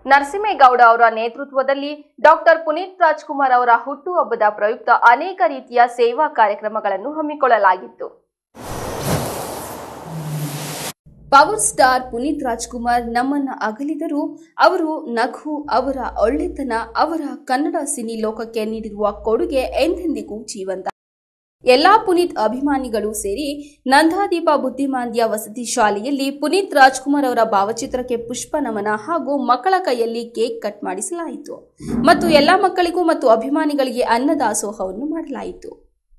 ನರಸಿಂಹೇಗೌಡ ಅವರ ನೇತೃತ್ವದಲ್ಲಿ ಡಾಕ್ಟರ್ ಪುನೀತ್ ರಾಜ್ಕುಮಾರ್ ಅವರ ಹುಟ್ಟುಹಬ್ಬದ ಪ್ರಯುಕ್ತ ಅನೇಕ ರೀತಿಯ ಸೇವಾ ಕಾರ್ಯಕ್ರಮಗಳನ್ನು ಹಮ್ಮಿಕೊಳ್ಳಲಾಗಿತ್ತು ಪವರ್ ಸ್ಟಾರ್ ಪುನೀತ್ ರಾಜ್ಕುಮಾರ್ ನಮ್ಮನ್ನ ಅಗಲಿದರೂ ಅವರು ನಗು ಅವರ ಒಳ್ಳೆತನ ಅವರ ಕನ್ನಡ ಸಿನಿ ಲೋಕಕ್ಕೆ ನೀಡಿರುವ ಕೊಡುಗೆ ಎಂದೆಂದಿಗೂ ಜೀವಂತ ಎಲ್ಲಾ ಪುನೀತ್ ಅಭಿಮಾನಿಗಳು ಸೇರಿ ನಂದಾದೀಪ ಬುದ್ಧಿಮಾಂದ್ಯ ವಸತಿ ಶಾಲೆಯಲ್ಲಿ ಪುನೀತ್ ರಾಜ್ಕುಮಾರ್ ಅವರ ಭಾವಚಿತ್ರಕ್ಕೆ ಪುಷ್ಪ ನಮನ ಹಾಗೂ ಮಕ್ಕಳ ಕೈಯಲ್ಲಿ ಕೇಕ್ ಕಟ್ ಮಾಡಿಸಲಾಯಿತು ಮತ್ತು ಎಲ್ಲಾ ಮಕ್ಕಳಿಗೂ ಮತ್ತು ಅಭಿಮಾನಿಗಳಿಗೆ ಅನ್ನದಾಸೋಹವನ್ನು ಮಾಡಲಾಯಿತು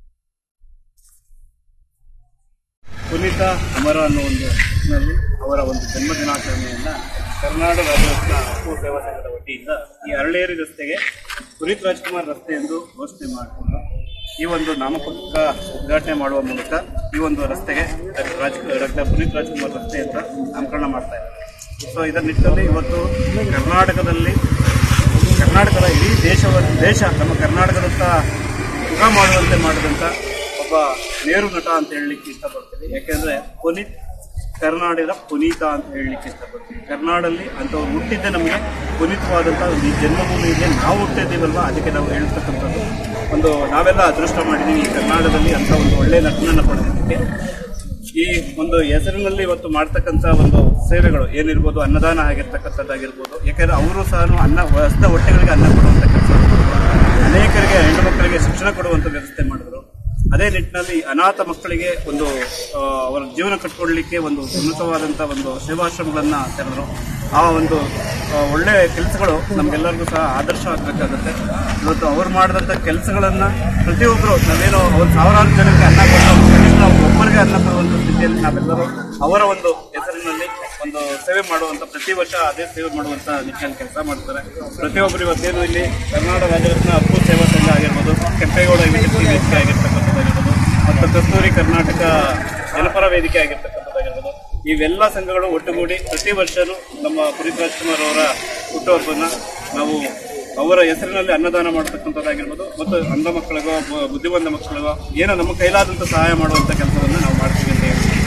ಪುನೀತ ಅಮರ ಅನ್ನೋ ಒಂದು ನಿಟ್ಟಿನಲ್ಲಿ ಅವರ ಒಂದು ಜನ್ಮ ದಿನಾಚರಣೆಯನ್ನ ಕರ್ನಾಟಕ ರಾಜ್ಯೋತ್ಸವ ಅಪ್ಪು ಸೇವಾ ಸಂಘದ ವತಿಯಿಂದ ಈ ಅರಳೇರಿ ರಸ್ತೆಗೆ ಪುನೀತ್ ರಾಜ್ಕುಮಾರ್ ರಸ್ತೆ ಎಂದು ಘೋಷಣೆ ಮಾಡಿಕೊಂಡು ಈ ಒಂದು ನಾಮಫಲಕ ಉದ್ಘಾಟನೆ ಮಾಡುವ ಮೂಲಕ ಈ ಒಂದು ರಸ್ತೆಗೆ ರಾಜ್ ಡಾಕ್ಟರ್ ಪುನೀತ್ ರಾಜ್ಕುಮಾರ್ ರಸ್ತೆ ಅಂತ ನಾಮಕರಣ ಮಾಡ್ತಾ ಇದ್ದಾರೆ ಸೊ ಇದರ ನಿಟ್ಟಿನಲ್ಲಿ ಇವತ್ತು ಕರ್ನಾಟಕದಲ್ಲಿ ಕರ್ನಾಟಕದ ಇಡೀ ದೇಶವನ್ನು ದೇಶ ನಮ್ಮ ಕರ್ನಾಟಕದತ್ತ ಮುಖ ಮಾಡುವಂತೆ ಮಾಡಿದಂಥ ಒಬ್ಬ ನೇರು ನಟ ಅಂತ ಹೇಳಲಿಕ್ಕೆ ಇಷ್ಟಪಡ್ತೀನಿ ಯಾಕೆಂದ್ರೆ ಪುನೀತ್ ಕರ್ನಾಟಕದ ಪುನೀತ ಅಂತ ಹೇಳಲಿಕ್ಕೆ ಇಷ್ಟಪಡ್ತೀನಿ ಕರ್ನಾಡಲ್ಲಿ ಅಂಥವ್ರು ಹುಟ್ಟಿದ್ದೆ ನಮಗೆ ಪುನೀತವಾದಂಥ ಒಂದು ಈ ಜನ್ಮಭೂಮಿಗೆ ನಾವು ಹುಟ್ಟಿದ್ದೀವಲ್ವ ಅದಕ್ಕೆ ನಾವು ಹೇಳ್ತಕ್ಕಂಥದ್ದು ಒಂದು ನಾವೆಲ್ಲ ಅದೃಷ್ಟ ಮಾಡಿದ್ದೀವಿ ಈ ಕರ್ನಾಟಕದಲ್ಲಿ ಅಂತ ಒಂದು ಒಳ್ಳೆಯ ನಟನನ್ನು ಪಡೆದಿದ್ದಕ್ಕೆ ಈ ಒಂದು ಹೆಸರಿನಲ್ಲಿ ಇವತ್ತು ಮಾಡ್ತಕ್ಕಂಥ ಒಂದು ಸೇವೆಗಳು ಏನಿರ್ಬೋದು ಅನ್ನದಾನ ಆಗಿರ್ತಕ್ಕಂಥದ್ದಾಗಿರ್ಬೋದು ಯಾಕಂದ್ರೆ ಅವರು ಸಹ ಅನ್ನ ಹೊಸದ ಹೊಟ್ಟೆಗಳಿಗೆ ಅನ್ನ ಕೊಡುವಂಥ ಕೆಲಸ ಅನೇಕರಿಗೆ ಹೆಣ್ಣು ಮಕ್ಕಳಿಗೆ ಶಿಕ್ಷಣ ಕೊಡುವಂಥ ವ್ಯವಸ್ಥೆ ಮಾಡಿದ್ರು ಅದೇ ನಿಟ್ಟಿನಲ್ಲಿ ಅನಾಥ ಮಕ್ಕಳಿಗೆ ಒಂದು ಆ, ಅವರ ಜೀವನ ಕಟ್ಕೊಳ್ಳಿಕ್ಕೆ ಒಂದು ಉನ್ನತವಾದಂಥ ಒಂದು ಸೇವಾಶ್ರಮಗಳನ್ನ ತೆರೆದ್ರು ಆ ಒಂದು ಆ, ಒಳ್ಳೆಯ ಕೆಲಸಗಳು ನಮಗೆಲ್ಲರಿಗೂ ಸಹ ಆದರ್ಶ ಆಗಬೇಕಾಗುತ್ತೆ ಇವತ್ತು ಅವ್ರು ಮಾಡಿದಂಥ ಕೆಲಸಗಳನ್ನ ಪ್ರತಿಯೊಬ್ಬರು ನಾವೇನೋ ಒಂದು ಸಾವಿರಾರು ಜನಕ್ಕೆ ಅನ್ನ ಕೊಟ್ಟು ಕನಿಷ್ಠ ಒಬ್ಬರಿಗೆ ಅನ್ನ ಕೊಡುವಂಥ ಸ್ಥಿತಿಯಲ್ಲಿ ನಾವೆಲ್ಲರೂ ಅವರ ಒಂದು ಹೆಸರಿನಲ್ಲಿ ಒಂದು ಸೇವೆ ಮಾಡುವಂತ ಪ್ರತಿ ವರ್ಷ ಅದೇ ಸೇವೆ ಮಾಡುವಂತ ನಿಟ್ಟಿನಲ್ಲಿ ಕೆಲಸ ಮಾಡ್ತಾರೆ ಪ್ರತಿಯೊಬ್ಬರು ಇವತ್ತೇನು ಇಲ್ಲಿ ಕರ್ನಾಟಕ ರಾಜ್ಯರತ್ನ ಅಪ್ಪು ಸೇವಾ ಸಂಘ ಆಗಿರ್ಬೋದು ಕೆಂಪೇಗೌಡ ಯುವಶಕ್ತಿ ವೇದಿಕೆ ಆಗಿರ್ತಕ್ಕಂಥದ್ದಾಗಿರ್ಬೋದು ಮತ್ತು ಕಸ್ತೂರಿ ಕರ್ನಾಟಕ ಜನಪರ ವೇದಿಕೆ ಆಗಿರ್ತಕ್ಕಂಥದ್ದಾಗಿರ್ಬೋದು ಇವೆಲ್ಲ ಸಂಘಗಳು ಒಟ್ಟುಗೂಡಿ ಪ್ರತಿ ವರ್ಷನೂ ನಮ್ಮ ಪುನೀತ್ ರಾಜ್ಕುಮಾರ್ ಅವರ ಹುಟ್ಟುಹಬ್ಬನ ನಾವು ಅವರ ಹೆಸರಿನಲ್ಲಿ ಅನ್ನದಾನ ಮಾಡತಕ್ಕಂಥದ್ದಾಗಿರ್ಬೋದು ಮತ್ತು ಅಂಧ ಮಕ್ಕಳಿಗೋ ಬು- ಬುದ್ಧಿವಂತ ಮಕ್ಕಳಿಗೋ ಏನೋ ನಮ್ಮ ಕೈಲಾದಂಥ ಸಹಾಯ ಮಾಡುವಂಥ ಕೆಲಸವನ್ನು ನಾವು ಮಾಡ್ತೀವಿ ಅಂತ ಹೇಳಿ